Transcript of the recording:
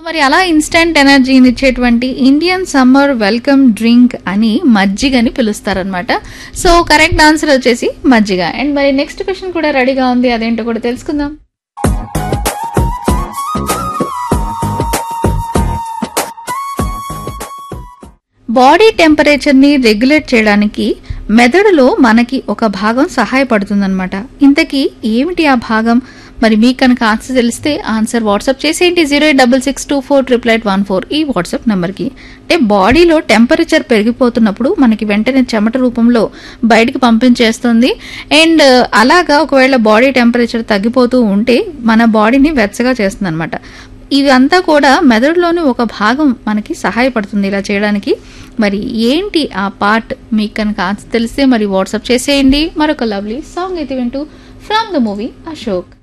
మరి అలా ఇన్స్టెంట్ ఎనర్జీని ఇచ్చేటువంటి ఇండియన్ సమ్మర్ వెల్కమ్ డ్రింక్ అని మజ్జిగని పిలుస్తారనమాట సో కరెక్ట్ ఆన్సర్ వచ్చేసి మజ్జిగ అండ్ మరి నెక్స్ట్ క్వశ్చన్ కూడా రెడీగా ఉంది అదేంటో కూడా తెలుసుకుందాం బాడీ టెంపరేచర్ని రెగ్యులేట్ చేయడానికి మెదడులో మనకి ఒక భాగం సహాయపడుతుందన్నమాట ఇంతకీ ఏమిటి ఆ భాగం మరి మీకు కనుక ఆన్సర్ తెలిస్తే ఆన్సర్ వాట్సాప్ చేసేయండి zero eight double six two four triple eight one four ఈ వాట్సాప్ నెంబర్కి అంటే బాడీలో టెంపరేచర్ పెరిగిపోతున్నప్పుడు మనకి వెంటనే చెమట రూపంలో బయటికి పంపించేస్తుంది అండ్ అలాగా ఒకవేళ బాడీ టెంపరేచర్ తగ్గిపోతూ ఉంటే మన బాడీని వెచ్చగా చేస్తుంది అనమాట ఇదంతా కూడా మెదడులోని ఒక భాగం మనకి సహాయపడుతుంది ఇలా చేయడానికి మరి ఏంటి ఆ పార్ట్ మీకు కనుక ఆన్సర్ తెలిస్తే మరి వాట్సాప్ చేసేయండి మరొక లవ్లీ సాంగ్ అయితే వింటూ ఫ్రమ్ ద మూవీ అశోక్